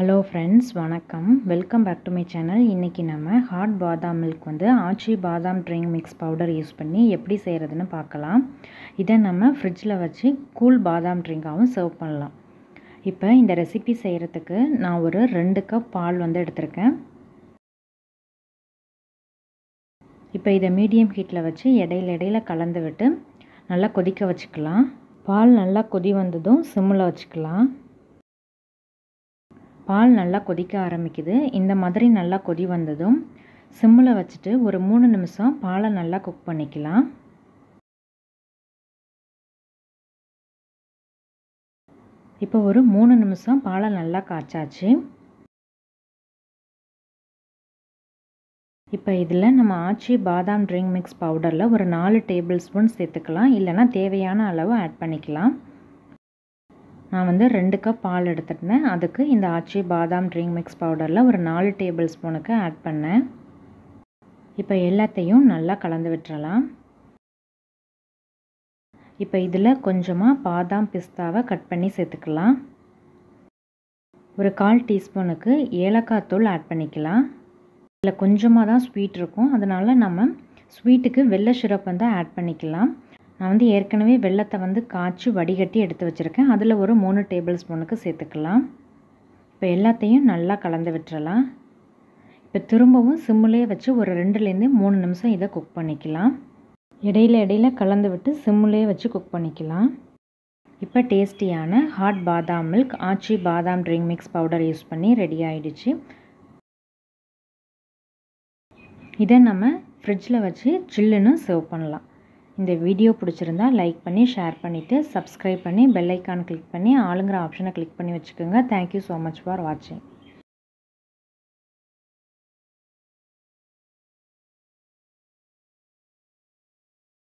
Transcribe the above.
hello friends வணக்கம் welcome back to my channel இன்றைக்கி நம்ம ஹாட் பாதாம் மில்க் வந்து ஆச்சி பாதாம் ட்ரிங்க் மிக்ஸ் பவுடர் யூஸ் பண்ணி எப்படி செய்கிறதுன்னு பார்க்கலாம் இதை நம்ம ஃப்ரிட்ஜில் வச்சு கூல் பாதாம் ட்ரிங்காகவும் சர்வ் பண்ணலாம் இப்போ இந்த ரெசிபி செய்கிறதுக்கு நான் ஒரு ரெண்டு கப் பால் வந்து எடுத்திருக்கேன் இப்போ இதை மீடியம் ஹீட்டில் வச்சு இடையில இடையில கலந்து விட்டு நல்லா கொதிக்க வச்சுக்கலாம் பால் நல்லா கொதி வந்ததும் சிம்மில் வச்சுக்கலாம் பால் நல்லா கொதிக்க ஆரம்பிக்குது இந்த மாதிரி நல்லா கொதி வந்ததும் சிம்மில் வச்சுட்டு ஒரு மூணு நிமிஷம் பாலை நல்லா குக் பண்ணிக்கலாம் இப்போ ஒரு மூணு நிமிஷம் பாலை நல்லா காய்ச்சாச்சு இப்போ இதில் நம்ம ஆச்சி பாதாம் ட்ரிங்க் மிக்ஸ் பவுடரில் ஒரு நாலு டேபிள் ஸ்பூன் சேர்த்துக்கலாம் இல்லைனா தேவையான அளவு ஆட் பண்ணிக்கலாம் நான் வந்து ரெண்டு கப் பால் எடுத்துட்டேன் அதுக்கு இந்த ஆச்சி பாதாம் ட்ரிங்க் மிக்ஸ் பவுடரில் ஒரு நாலு டேபிள் ஸ்பூனுக்கு ஆட் பண்ணேன் இப்போ எல்லாத்தையும் நல்லா கலந்து விட்டுறலாம் இப்போ இதில் கொஞ்சமாக பாதாம் பிஸ்தாவை கட் பண்ணி சேர்த்துக்கலாம் ஒரு கால் டீஸ்பூனுக்கு ஏலக்காய் தூள் ஆட் பண்ணிக்கலாம் இதில் கொஞ்சமாக தான் ஸ்வீட் இருக்கும் அதனால் நம்ம ஸ்வீட்டுக்கு வெள்ளை சிரப் வந்து ஆட் பண்ணிக்கலாம் நான் வந்து ஏற்கனவே வெள்ளத்தை வந்து காய்ச்சி வடிகட்டி எடுத்து வச்சுருக்கேன் அதில் ஒரு மூணு டேபிள் ஸ்பூனுக்கு சேர்த்துக்கலாம் இப்போ எல்லாத்தையும் நல்லா கலந்து விட்டுறலாம் இப்போ திரும்பவும் சிம்மிலே வச்சு ஒரு ரெண்டுலேருந்து மூணு நிமிஷம் இதை குக் பண்ணிக்கலாம் இடையில இடையில கலந்து விட்டு சிம்மிலே வச்சு குக் பண்ணிக்கலாம் இப்போ டேஸ்டியான ஹாட் பாதாம் மில்க் ஆச்சி பாதாம் ட்ரிங்க் மிக்ஸ் பவுடர் யூஸ் பண்ணி ரெடி ஆகிடுச்சு இதை நம்ம ஃப்ரிட்ஜில் வச்சு சில்லுன்னு சர்வ் பண்ணலாம் இந்த வீடியோ பிடிச்சிருந்தா லைக் பண்ணி ஷேர் பண்ணிவிட்டு சப்ஸ்கிரைப் பண்ணி பெல் ஐக்கான் கிளிக் பண்ணி ஆளுங்கிற ஆப்ஷனை கிளிக் பண்ணி வச்சுக்கோங்க தேங்க்யூ ஸோ மச் ஃபார் வாட்சிங்